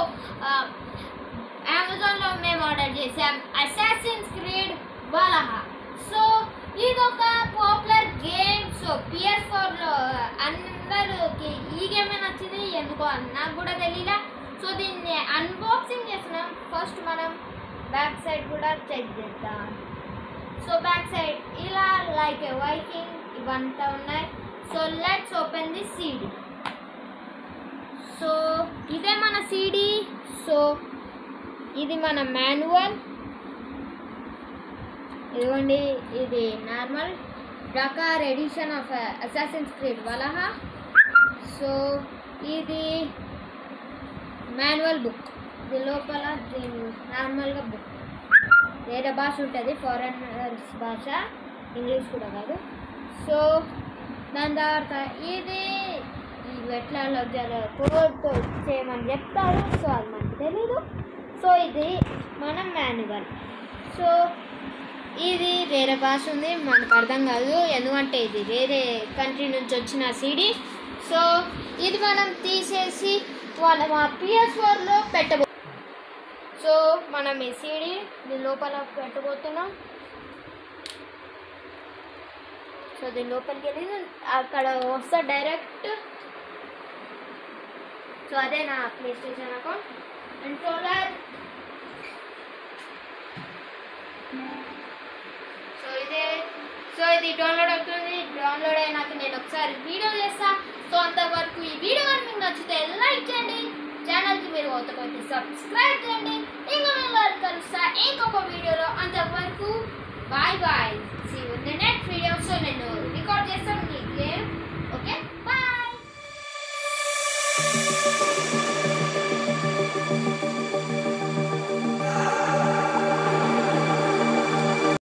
అమెజాన్లో మేము ఆర్డర్ చేసాం అసాసిన్స్ క్రీడ్ వాలహా సో ఇది ఒక పాపులర్ గేమ్ సో పిఎస్ ఫోర్లో అందరికి ఈ గేమే నచ్చింది ఎందుకో నాకు కూడా తెలియలే సో దీన్ని అన్బాక్సింగ్ చేస్తున్నాం ఫస్ట్ మనం బ్యాక్ సైడ్ కూడా చెక్ చేద్దాం సో బ్యాక్ సైడ్ ఇలా లైక్ వైకింగ్ ఇవంతా ఉన్నాయి so let's open the CD so ఇదే మన సీడీ సో ఇది మన మాన్యువల్ ఇదిగోండి ఇది normal Dakar edition of Assassin's Creed Valhalla so ఇది మాన్యువల్ బుక్ ఇది లోపల దీని నార్మల్గా బుక్ వేరే భాష ఉంటుంది ఫారెనర్స్ భాష ఇంగ్లీష్ కూడా కాదు సో దాని తర్వాత ఇది ఇవి ఎట్లా కోడ్తో చేయమని చెప్తారు సో అది మనకు తెలీదు సో ఇది మన మాన్యువల్ సో ఇది వేరే భాష ఉంది మనకు అర్థం కాదు ఎందుకంటే ఇది వేరే కంట్రీ నుంచి వచ్చిన సీడీ సో ఇది మనం తీసేసి వాళ్ళ మా పిఎస్ ఫోర్లో పెట్టబో సో మనం ఈ సీడీ దీని లోపల పెట్టబోతున్నాం సో దీని లోపలికి వెళ్ళి అక్కడ వస్తా డైరెక్ట్ సో అదే నా PlayStation account controller so ఇదే సో ఇది డౌన్లోడ్ అవుతుంది డౌన్లోడ్ అయినాక నేను ఒకసారి వీడియో చేస్తా సో అంతవరకు ఈ వీడియో కనుక మీకు నచ్చితే లైక్ చేయండి ఛానల్కి మీరు కొత్తకైతే సబ్స్క్రైబ్ చేయండి ఇంకా మేము కలుస్తా ఇంకొక వీడియోలో అంతవరకు bye bye see next video so నేను రికార్డ్ చేస్తా